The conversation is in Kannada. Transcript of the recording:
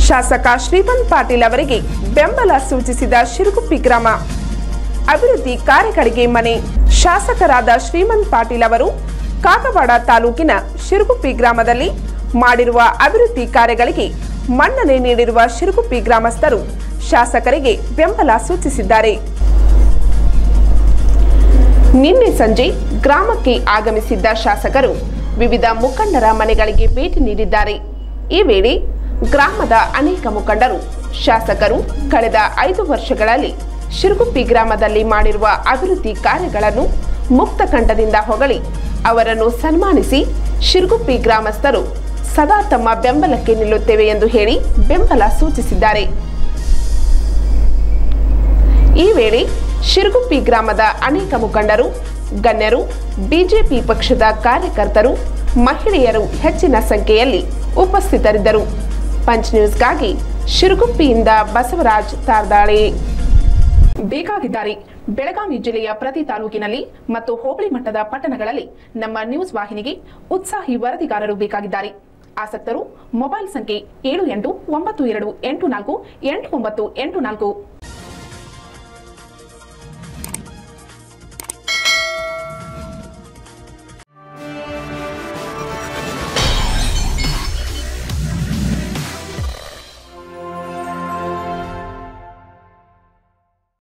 ಶಾಸಕ ಶ್ರೀಮಂತ್ ಪಾಟೀಲ್ ಅವರಿಗೆ ಬೆಂಬಲ ಸೂಚಿಸಿದ ಶಿರುಗುಪ್ಪಿ ಗ್ರಾಮ ಅಭಿವೃದ್ಧಿ ಕಾರ್ಯಗಳಿಗೆ ಮನೆ ಶಾಸಕರಾದ ಶ್ರೀಮಂತ್ ಪಾಟೀಲ್ ಅವರು ಕಾಗವಾಡ ತಾಲೂಕಿನ ಶಿರುಗುಪ್ಪಿ ಗ್ರಾಮದಲ್ಲಿ ಮಾಡಿರುವ ಅಭಿವೃದ್ಧಿ ಕಾರ್ಯಗಳಿಗೆ ಮನ್ನಣೆ ನೀಡಿರುವ ಶಿರುಗುಪ್ಪಿ ಗ್ರಾಮಸ್ಥರು ಶಾಸಕರಿಗೆ ಬೆಂಬಲ ಸೂಚಿಸಿದ್ದಾರೆ ನಿನ್ನೆ ಸಂಜೆ ಗ್ರಾಮಕ್ಕೆ ಆಗಮಿಸಿದ್ದ ಶಾಸಕರು ವಿವಿಧ ಮುಖಂಡರ ಮನೆಗಳಿಗೆ ಭೇಟಿ ನೀಡಿದ್ದಾರೆ ಈ ವೇಳೆ ಗ್ರಾಮದ ಅನೇಕ ಮುಖಂಡರು ಶಾಸಕರು ಕಳೆದ ಐದು ವರ್ಷಗಳಲ್ಲಿ ಶಿರುಗುಪ್ಪಿ ಗ್ರಾಮದಲ್ಲಿ ಮಾಡಿರುವ ಅಭಿವೃದ್ಧಿ ಕಾರ್ಯಗಳನ್ನು ಮುಕ್ತ ಕಂಠದಿಂದ ಹೊಗಳಿ ಅವರನ್ನು ಸನ್ಮಾನಿಸಿ ಶಿರುಗುಪ್ಪಿ ಗ್ರಾಮಸ್ಥರು ಸದಾ ತಮ್ಮ ಬೆಂಬಲಕ್ಕೆ ನಿಲ್ಲುತ್ತೇವೆ ಎಂದು ಹೇಳಿ ಬೆಂಬಲ ಸೂಚಿಸಿದ್ದಾರೆ ಈ ವೇಳೆ ಶಿರುಗುಪ್ಪಿ ಗ್ರಾಮದ ಅನೇಕ ಮುಖಂಡರು ಗಣ್ಯರು ಬಿಜೆಪಿ ಪಕ್ಷದ ಕಾರ್ಯಕರ್ತರು ಮಹಿಳೆಯರು ಹೆಚ್ಚಿನ ಸಂಖ್ಯೆಯಲ್ಲಿ ಉಪಸ್ಥಿತರಿದ್ದರು ಪಂಚ್ ನ್ಯೂಸ್ಗಾಗಿ ಶಿರುಗುಪ್ಪಿಯಿಂದ ಬಸವರಾಜ್ ತಾರ್ದಾಳೆ ಬೇಕಾಗಿದ್ದಾರೆ ಬೆಳಗಾವಿ ಜಿಲ್ಲೆಯ ಪ್ರತಿ ತಾಲೂಕಿನಲ್ಲಿ ಮತ್ತು ಹೋಬಳಿ ಮಟ್ಟದ ಪಟ್ಟಣಗಳಲ್ಲಿ ನಮ್ಮ ನ್ಯೂಸ್ ವಾಹಿನಿಗೆ ಉತ್ಸಾಹಿ ವರದಿಗಾರರು ಬೇಕಾಗಿದ್ದಾರೆ ಆಸಕ್ತರು ಮೊಬೈಲ್ ಸಂಖ್ಯೆ ಏಳು ಎಂಟು ಒಂಬತ್ತು ಎರಡು ಎಂಟು ನಾಲ್ಕು ಎಂಟು ಒಂಬತ್ತು ಎಂಟು ನಾಲ್ಕು